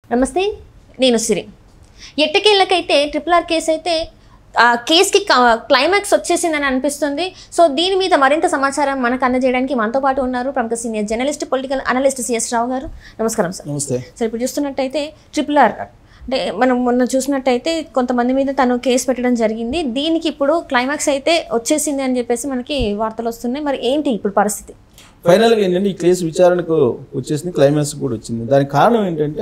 నమస్తే నేను సిరి ఎట్టకేళ్ళకైతే ట్రిపుల్ ఆర్ కేసు అయితే ఆ కేసుకి క్లైమాక్స్ వచ్చేసిందని అనిపిస్తుంది సో దీని మీద మరింత సమాచారం మనకు అందజేయడానికి మనతో పాటు ఉన్నారు ప్రముఖ senior journalist political analyst C S Rao గారు నమస్కారం సార్ నమస్తే సరే ఇప్పుడు చూస్తున్నట్టయితే ట్రిపుల్ ఆర్ అంటే మనం మొన్న చూసినట్టయితే కొంతమంది మీద తను కేసు పెట్టడం జరిగింది దీనికి ఇప్పుడు క్లైమాక్స్ అయితే వచ్చేసింది అని చెప్పేసి మనకి వార్తలు వస్తున్నాయి మరి ఏంటి ఇప్పుడు పరిస్థితి ఫైనల్గా ఏంటంటే ఈ కేసు విచారణకు వచ్చేసింది క్లైమాక్స్ కూడా వచ్చింది దానికి కారణం ఏంటంటే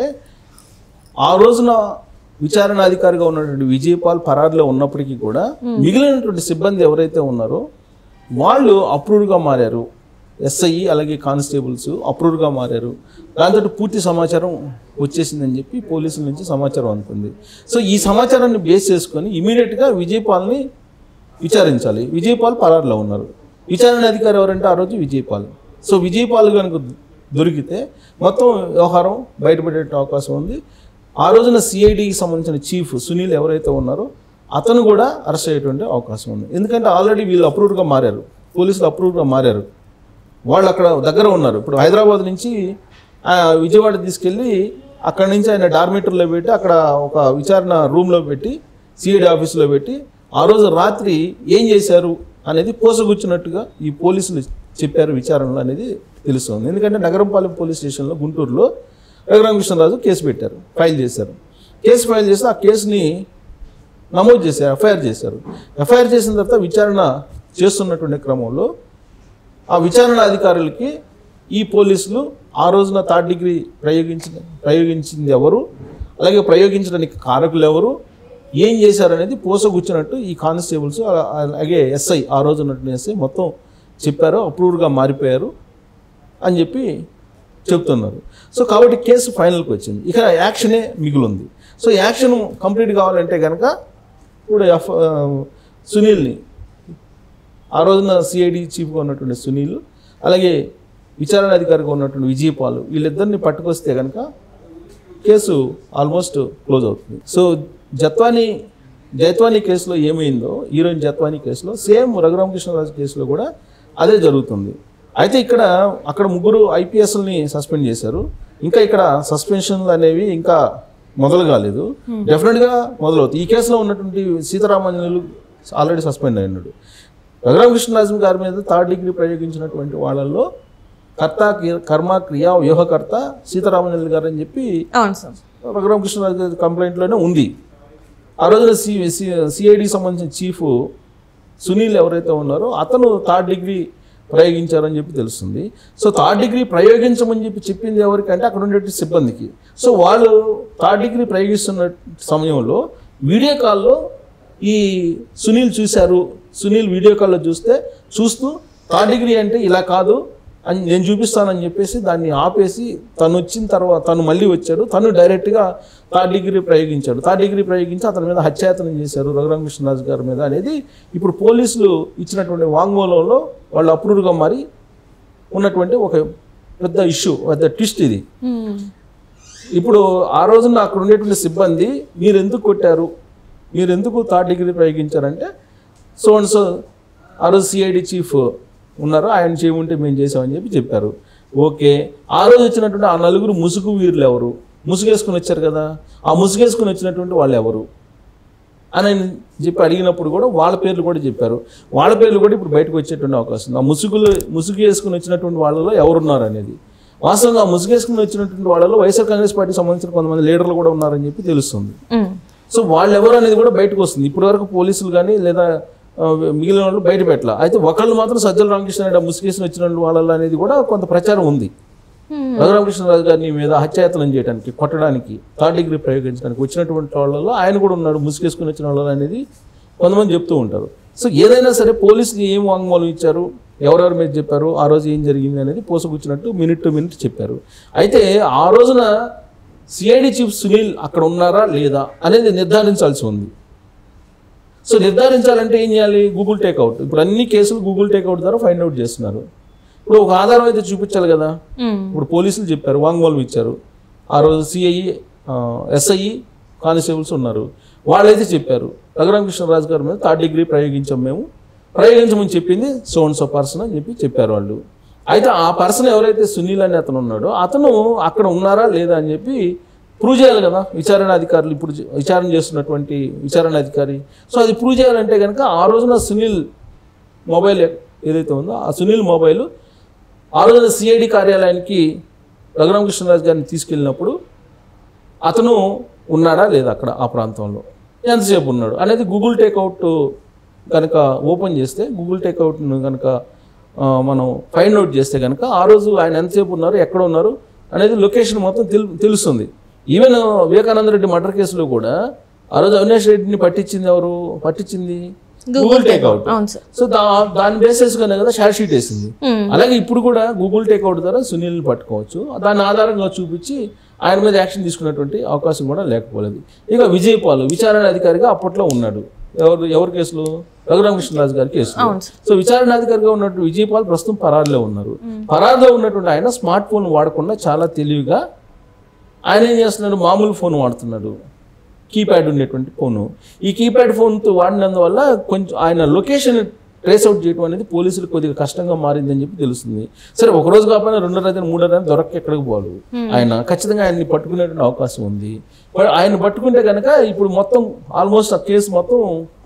ఆ రోజున విచారణ అధికారిగా ఉన్నటువంటి విజయపాల్ పరారులో ఉన్నప్పటికీ కూడా మిగిలినటువంటి సిబ్బంది ఎవరైతే ఉన్నారో వాళ్ళు అప్రూవ్డ్గా మారారు ఎస్ఐ అలాగే కానిస్టేబుల్స్ అప్రూవ్డ్గా మారారు దాంతో పూర్తి సమాచారం వచ్చేసిందని చెప్పి పోలీసుల నుంచి సమాచారం అందుకుంది సో ఈ సమాచారాన్ని బేస్ చేసుకొని ఇమీడియట్గా విజయపాల్ని విచారించాలి విజయపాల్ పరారులో ఉన్నారు విచారణ అధికారి ఎవరంటే ఆ రోజు విజయపాల్ సో విజయపాల్ కనుక దొరికితే మొత్తం వ్యవహారం బయటపడే అవకాశం ఉంది ఆ రోజున సిఐడికి సంబంధించిన చీఫ్ సునీల్ ఎవరైతే ఉన్నారో అతను కూడా అరెస్ట్ అయ్యేటువంటి అవకాశం ఉంది ఎందుకంటే ఆల్రెడీ వీళ్ళు అప్రూవ్డ్గా మారారు పోలీసులు అప్రూవ్డ్గా మారారు వాళ్ళు అక్కడ దగ్గర ఉన్నారు ఇప్పుడు హైదరాబాద్ నుంచి ఆ, విజయవాడ తీసుకెళ్ళి అక్కడ నుంచి ఆయన డార్మేటర్లో పెట్టి అక్కడ ఒక విచారణ రూమ్లో పెట్టి సిఐడి ఆఫీస్లో పెట్టి ఆ రోజు రాత్రి ఏం చేశారు అనేది పోసగుచ్చినట్టుగా ఈ పోలీసులు చెప్పారు విచారణలో అనేది తెలుస్తుంది ఎందుకంటే నగరంపాలెం పోలీస్ స్టేషన్లో గుంటూరులో రఘురామకృష్ణరాజు కేసు పెట్టారు ఫైల్ చేశారు కేసు ఫైల్ చేస్తే ఆ కేసుని నమోదు చేశారు ఎఫ్ఐఆర్ చేశారు ఎఫ్ఐఆర్ చేసిన తర్వాత విచారణ చేస్తున్నటువంటి క్రమంలో ఆ విచారణ అధికారులకి ఈ పోలీసులు ఆ రోజున థర్డ్ డిగ్రీ ప్రయోగించిన ప్రయోగించింది ఎవరు అలాగే ప్రయోగించడానికి కారకులు ఎవరు ఏం చేశారనేది పోసగుచ్చినట్టు ఈ కానిస్టేబుల్స్ అలా- అలాగే ఎస్ఐ ఆ రోజు ఉన్నటువంటి ఎస్ఐ మొత్తం చెప్పారు అప్రూవ్డ్గా మారిపోయారు అని చెప్పి చెప్తున్నారు సో కాబట్టి కేసు ఫైనల్కి వచ్చింది ఇక యాక్షనే మిగిలింది సో యాక్షన్ కంప్లీట్ కావాలంటే కనుక ఇప్పుడు ఎఫ్ ఆ, సునీల్ని ఆ రోజున సిఐడి చీఫ్గా ఉన్నటువంటి సునీల్ అలాగే విచారణ అధికారిగా ఉన్నటువంటి విజయపాల్ వీళ్ళిద్దరిని పట్టుకొస్తే కనుక కేసు ఆల్మోస్ట్ క్లోజ్ అవుతుంది సో జత్వాని జైత్వాని కేసులో ఏమైందో హీరోయిన్ జత్వాని కేసులో సేమ్ రఘురామకృష్ణరాజు కేసులో కూడా అదే జరుగుతుంది అయితే ఇక్కడ అక్కడ ముగ్గురు ఐపీఎస్ని సస్పెండ్ చేశారు ఇంకా ఇక్కడ సస్పెన్షన్లు అనేవి ఇంకా మొదలు కాలేదు డెఫినెట్గా మొదలవుతాయి ఈ కేసులో ఉన్నటువంటి సీతారామాంజనులు ఆల్రెడీ సస్పెండ్ అయినాడు రఘురామకృష్ణరాజు గారి మీద థర్డ్ డిగ్రీ ప్రయోగించినటువంటి వాళ్ళల్లో కర్త క్రియ- కర్మ క్రియ వ్యూహకర్త సీతారామజనులు గారు అని చెప్పి అవును సార్ రఘురామకృష్ణరాజు గారి కంప్లైంట్లోనే ఉంది ఆ రోజున సి సిఐడికి సంబంధించిన చీఫ్ సునీల్ ఎవరైతే ఉన్నారో అతను థర్డ్ డిగ్రీ ప్రయోగించారని చెప్పి తెలుస్తుంది సో థర్డ్ డిగ్రీ ప్రయోగించమని చెప్పి చెప్పింది ఎవరికంటే అక్కడ ఉండే సిబ్బందికి సో వాళ్ళు థర్డ్ డిగ్రీ ప్రయోగిస్తున్న సమయంలో వీడియో కాల్లో ఈ సునీల్ చూశారు సునీల్ వీడియో కాల్లో చూస్తే చూస్తూ థర్డ్ డిగ్రీ అంటే ఇలా కాదు అని నేను చూపిస్తానని చెప్పేసి దాన్ని ఆపేసి తను వచ్చిన తర్వాత తను మళ్ళీ వచ్చాడు తను డైరెక్ట్గా థర్డ్ డిగ్రీ ప్రయోగించాడు థర్డ్ డిగ్రీ ప్రయోగించి అతని మీద హత్యాయతనం చేశారు రఘురామకృష్ణరాజు గారి మీద అనేది ఇప్పుడు పోలీసులు ఇచ్చినటువంటి వాంగ్మూలంలో వాళ్ళు అప్రూవ్గా మారి ఉన్నటువంటి ఒక పెద్ద ఇష్యూ పెద్ద ట్విస్ట్ ఇది ఇప్పుడు ఆ రోజున అక్కడ ఉండేటువంటి సిబ్బంది మీరు ఎందుకు కొట్టారు మీరు ఎందుకు థర్డ్ డిగ్రీ ప్రయోగించారంటే సో అండ్ సో ఆ రోజు సిఐడి చీఫ్ ఉన్నారు ఆయన చేయమంటే మేము చేసామని చెప్పి చెప్పారు ఓకే ఆ రోజు వచ్చినటువంటి ఆ నలుగురు ముసుగు వీరులు ఎవరు ముసుగేసుకుని వచ్చారు కదా ఆ ముసుగేసుకుని వచ్చినటువంటి వాళ్ళు ఎవరు అని ఆయన చెప్పి అడిగినప్పుడు కూడా వాళ్ళ పేర్లు కూడా చెప్పారు వాళ్ళ పేర్లు కూడా ఇప్పుడు బయటకు వచ్చేటువంటి అవకాశం ఉంది ఆ ముసుగులు ముసుగు వేసుకుని వచ్చినటువంటి వాళ్ళలో ఎవరున్నారు అనేది వాస్తవంగా ఆ ముసుగు వేసుకుని వచ్చినటువంటి వాళ్ళలో వైఎస్ఆర్ కాంగ్రెస్ పార్టీకి సంబంధించిన కొంతమంది లీడర్లు కూడా ఉన్నారని చెప్పి తెలుస్తుంది ఉమ్. సో వాళ్ళు ఎవరు అనేది కూడా బయటకు వస్తుంది ఇప్పటి వరకు పోలీసులు కానీ లేదా ఆ, మిగిలిన వాళ్ళు బయట పెట్టాల అయితే ఒకళ్ళు మాత్రం సజ్జల రామకృష్ణ రెడ్డి ముసుగేసిన వచ్చిన వాళ్ళ అనేది కూడా కొంత ప్రచారం ఉంది Hmm. రఘురామకృష్ణరాజు గారిని మీద హత్యాయతనం చేయడానికి కొట్టడానికి థర్డ్ డిగ్రీ ప్రయోగించడానికి వచ్చినటువంటి వాళ్ళలో ఆయన కూడా ఉన్నాడు ముసుగేసుకుని వచ్చిన వాళ్ళు అనేది కొంతమంది చెప్తూ ఉంటారు సో ఏదైనా సరే పోలీసులు ఏం వాంగ్మూలం ఇచ్చారు ఎవరెవరి మీద చెప్పారు ఆ రోజు ఏం జరిగింది అనేది పోసగుచ్చినట్టు మినిట్ టు మినిట్ చెప్పారు అయితే ఆ రోజున సిఐడి చీఫ్ సునీల్ అక్కడ ఉన్నారా లేదా అనేది నిర్ధారించాల్సి ఉంది సో నిర్ధారించాలంటే ఏం చేయాలి గూగుల్ టేక్అవుట్ ఇప్పుడు అన్ని కేసులు గూగుల్ టేక్అవుట్ ద్వారా ఫైండ్ అవుట్ చేస్తున్నారు ఇప్పుడు ఒక ఆధారం అయితే చూపించాలి కదా ఉమ్. ఇప్పుడు పోలీసులు చెప్పారు వాంగ్మూలం ఇచ్చారు ఆ రోజు సిఐ ఎస్ఐ కానిస్టేబుల్స్ ఉన్నారు వాళ్ళైతే చెప్పారు రఘురామకృష్ణరాజు గారి మీద థర్డ్ డిగ్రీ ప్రయోగించాం మేము ప్రయోగించమని చెప్పింది సో అండ్ సో పర్సన్ అని చెప్పి చెప్పారు వాళ్ళు అయితే ఆ పర్సన్ ఎవరైతే సునీల్ అని అతను ఉన్నాడో అతను అక్కడ ఉన్నారా లేదా అని చెప్పి ప్రూవ్ చేయాలి కదా విచారణ అధికారులు ఇప్పుడు చే- విచారణ చేస్తున్నటువంటి విచారణ అధికారి సో అది ప్రూవ్ చేయాలంటే కనుక ఆ రోజున సునీల్ మొబైల్ ఏదైతే ఉందో ఆ సునీల్ మొబైల్ ఆ రోజున సిఐడి కార్యాలయానికి రఘురామకృష్ణరాజు గారిని తీసుకెళ్ళినప్పుడు అతను ఉన్నాడా లేదా అక్కడ ఆ ప్రాంతంలో ఎంతసేపు ఉన్నాడు అనేది గూగుల్ టేక్అవుట్ కనుక ఓపెన్ చేస్తే గూగుల్ టేక్అవుట్ను కనుక ఆ, మనం ఫైండ్ అవుట్ చేస్తే కనుక ఆ రోజు ఆయన ఎంతసేపు ఉన్నారు ఎక్కడ ఉన్నారు అనేది లొకేషన్ మొత్తం తెలు తెలుస్తుంది ఈవెన్ వివేకానంద రెడ్డి మర్డర్ కేసులో కూడా ఆ రోజు అవినాష్ రెడ్డిని పట్టించింది ఎవరు పట్టించింది గూగుల్ టేక్అవుట్ అవును సార్ సో దా దాని బేసిస్ గానే కదా షార్ట్ షీట్ వేసింది అలాగే ఇప్పుడు కూడా గూగుల్ టేక్అవుట్ ద్వారా సునీల్ పట్టుకోవచ్చు దాని ఆధారంగా చూపించి ఆయన మీద యాక్షన్ తీసుకున్నటువంటి అవకాశం కూడా లేకపోలేదు ఇక విజయ్ పాల్ విచారణ అధికారిగా అప్పట్లో ఉన్నాడు ఎవరు ఎవరి కేసులో రఘురామకృష్ణరాజు గారి కేసులో అవును సార్ సో విచారణ అధికారిగా ఉన్నటువంటి విజయ్ పాల్ ప్రస్తుతం పరారులో ఉన్నారు పరారులో ఉన్నటువంటి ఆయన స్మార్ట్ ఫోన్ వాడకుండా చాలా తెలివిగా ఆయన ఏం చేస్తున్నాడు మామూలు ఫోన్ వాడుతున్నాడు కీప్యాడ్ ఉండేటువంటి ఫోను ఈ కీప్యాడ్ ఫోన్తో వాడినందువల్ల కొంచెం ఆయన లొకేషన్ ట్రేస్ అవుట్ చేయడం అనేది పోలీసులకు కొద్దిగా కష్టంగా మారిందని చెప్పి తెలుస్తుంది సరే ఒక రోజు కాకపోయినా రెండో రోజు మూడో రోజు దొరక్క ఎక్కడికి పోడు ఆయన ఖచ్చితంగా ఆయన్ని పట్టుకునేటువంటి అవకాశం ఉంది మరి ఆయన పట్టుకుంటే కనుక ఇప్పుడు మొత్తం ఆల్మోస్ట్ ఆ కేసు మొత్తం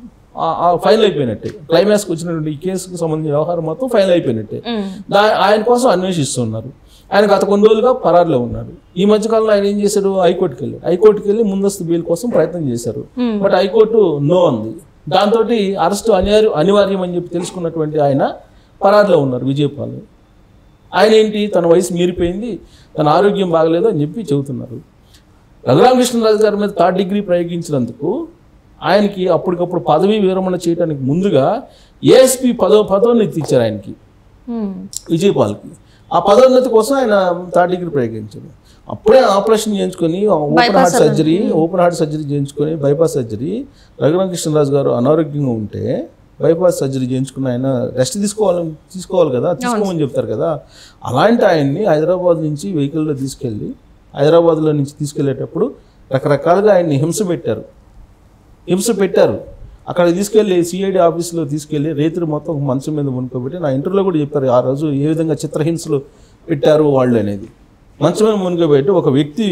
ఫైనల్ అయిపోయినట్టే క్లైమాక్స్కి వచ్చినటువంటి ఈ కేసుకు సంబంధించిన వ్యవహారం మొత్తం ఫైనల్ అయిపోయినట్టే దా ఆయన కోసం అన్వేషిస్తున్నారు ఆయన గత కొన్ని రోజులుగా పరారులో ఉన్నాడు ఈ మధ్య కాలంలో ఆయన ఏం చేశాడు హైకోర్టుకి వెళ్ళాడు హైకోర్టుకి వెళ్ళి ముందస్తు బెయిల్ కోసం ప్రయత్నం చేశారు బట్ హైకోర్టు నో అంది దాంతో అరెస్ట్ అనివార్య అనివార్యం అని చెప్పి తెలుసుకున్నటువంటి ఆయన పరారులో ఉన్నారు విజయపాల్ ఆయన ఏంటి తన వయసు మీరిపోయింది తన ఆరోగ్యం బాగలేదు అని చెప్పి చెబుతున్నారు రఘురామకృష్ణరాజు గారి మీద థర్డ్ డిగ్రీ ప్రయోగించినందుకు ఆయనకి అప్పటికప్పుడు పదవీ విరమణ చేయడానికి ముందుగా ఏఎస్పి పదో పదోన్నతి ఇచ్చారు ఆయనకి విజయపాల్కి ఆ పదోన్నతి కోసం ఆయన థర్డ్ డిగ్రీ ప్రయోగించాడు అప్పుడే ఆపరేషన్ చేయించుకొని open heart surgery open heart surgery చేయించుకొని బైపాస్ సర్జరీ రఘురామకృష్ణరాజు గారు అనారోగ్యంగా ఉంటే బైపాస్ సర్జరీ చేయించుకున్న ఆయన రెస్ట్ తీసుకోవాలని తీసుకోవాలి కదా తీసుకోమని చెప్తారు కదా అలాంటి ఆయన్ని హైదరాబాద్ నుంచి వెహికల్లో తీసుకెళ్ళి హైదరాబాద్లో నుంచి తీసుకెళ్లేటప్పుడు రకరకాలుగా ఆయన్ని హింస పెట్టారు హింస పెట్టారు అక్కడ తీసుకెళ్ళి సిఐడి ఆఫీస్లో తీసుకెళ్ళి రైతులు మొత్తం ఒక మంచం మీద మునుకోబెట్టి నా ఇంటర్వ్యూలో కూడా చెప్పారు ఆ రోజు ఏ విధంగా చిత్రహింసలు పెట్టారు వాళ్ళు అనేది మంచం మీద మునుకోబెట్టి ఒక వ్యక్తి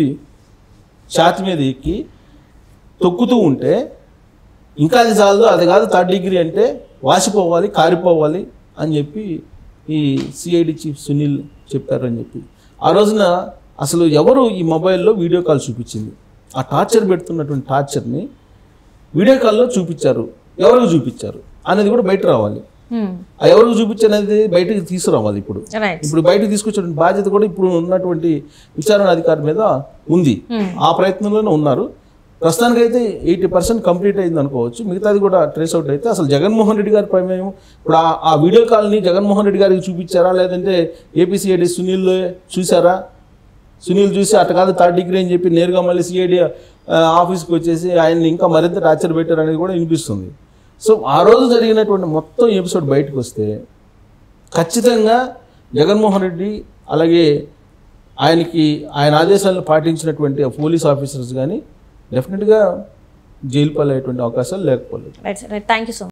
ఛాతి మీద ఎక్కి తొక్కుతూ ఉంటే ఇంకా అది చాలదు అది కాదు థర్డ్ డిగ్రీ అంటే వాసిపోవాలి కారిపోవాలి అని చెప్పి ఈ సిఐడి చీఫ్ సునీల్ చెప్పారు అని చెప్పి ఆ రోజున అసలు ఎవరు ఈ మొబైల్లో వీడియో కాల్ చూపించింది ఆ టార్చర్ పెడుతున్నటువంటి టార్చర్ని వీడియో కాల్లో చూపించారు ఎవరికి చూపించారు అనేది కూడా బయట రావాలి ఆ ఎవరికి చూపించారు అనేది బయటకు తీసుకురావాలి ఇప్పుడు రైట్ ఇప్పుడు బయటకు తీసుకొచ్చే బాధ్యత కూడా ఇప్పుడు ఉన్నటువంటి విచారణ అధికారి మీద ఉంది ఆ ప్రయత్నంలోనే ఉన్నారు ప్రస్తుతానికైతే ఎయిటీ పర్సెంట్ కంప్లీట్ అయింది అనుకోవచ్చు మిగతాది కూడా ట్రేస్ అవుట్ అయితే అసలు జగన్మోహన్ రెడ్డి గారి ప్రమేయం ఇప్పుడు ఆ- ఆ వీడియో కాల్ని జగన్మోహన్ రెడ్డి గారికి చూపించారా లేదంటే ఏపీసీఐడి సునీల్ చూసారా సునీల్ చూసి అట్ట కాదు థర్డ్ డిగ్రీ అని చెప్పి నేరుగా మళ్ళీ సిఐడి ఆఫీస్కి వచ్చేసి ఆయన్ని ఇంకా మరింత టార్చర్ పెట్టారు అనేది కూడా వినిపిస్తుంది సో ఆ రోజు జరిగినటువంటి మొత్తం ఎపిసోడ్ బయటకు వస్తే ఖచ్చితంగా జగన్మోహన్ రెడ్డి అలాగే ఆయనకి ఆయన ఆదేశాలను పాటించినటువంటి ఆ పోలీస్ ఆఫీసర్స్ కానీ డెఫినెట్గా జైలు పాలయ్యేటువంటి అవకాశాలు లేకపోలేదు right right thank you so